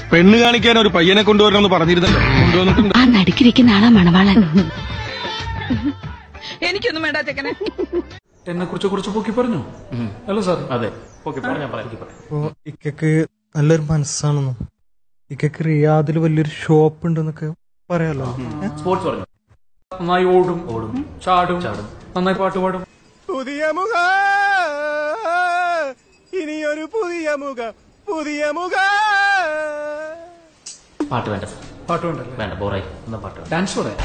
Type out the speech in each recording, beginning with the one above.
പെണ്ണ് കാണിക്കാൻ ഒരു പയ്യനെ കൊണ്ടുവരണമെന്ന് പറഞ്ഞിരുന്നല്ലോ കൊണ്ടുവന്നിട്ടുണ്ട് ആ നടുക്കിരിക്കുന്ന ആളാ മണവാളൻ എനിക്കൊന്നും വേണ്ട ചെക്കനെ എന്നെ കുറിച്ച് കുറിച്ച് പൊക്കി പറഞ്ഞു അല്ല സാർ അതെ ഓക്കെ പറഞ്ഞാ പറയാം അപ്പോ ഇക്കക്ക് നല്ലൊരു മനസ്സാണെന്നും ഇക്കക്ക് റിയാദിൽ വലിയൊരു ഷോപ്പ് ഉണ്ടെന്നൊക്കെ പറയാലോ ഏ? സ്പോർട്സ് പറഞ്ഞു നന്നായി ഓടും ഓടും ചാടും ചാടും നന്നായി പാട്ട് പാടും പുതിയ മുഖ ഇനിയൊരു പുതിയ മുഖ പുതിയ മുഖ പാട്ട് വേണ്ട സാർ പാട്ട് വേണ്ടല്ലേ വേണ്ട ബോറായി എന്നാ പാട്ട് വേണ്ട ഡാൻസ് പറയാം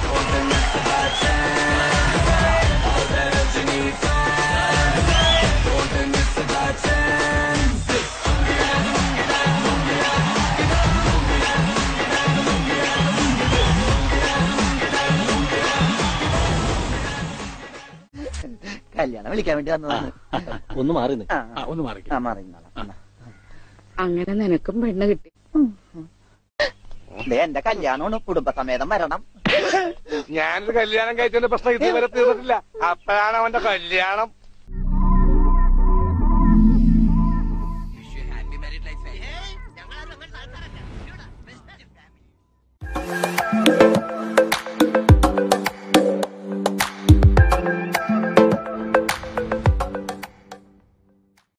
കല്യാണം വിളിക്കാൻ വേണ്ടി വന്നതാണ് ഒന്ന് മാറി ആ, ഒന്ന് മാറി ആ, മാറി നിന്നോളാം. എന്നാ. അങ്ങനെ നിനക്കും പെണ്ണ് കിട്ടി ദേ എന്റെ കല്യാണമാണ് കുടുംബസമേതം വരണം ഞാനൊരു കല്യാണം കഴിച്ചതിന്റെ പ്രശ്നം ഇതുവരെ തീർന്നിട്ടില്ല അപ്പോഴാണ് അവന്റെ കല്യാണം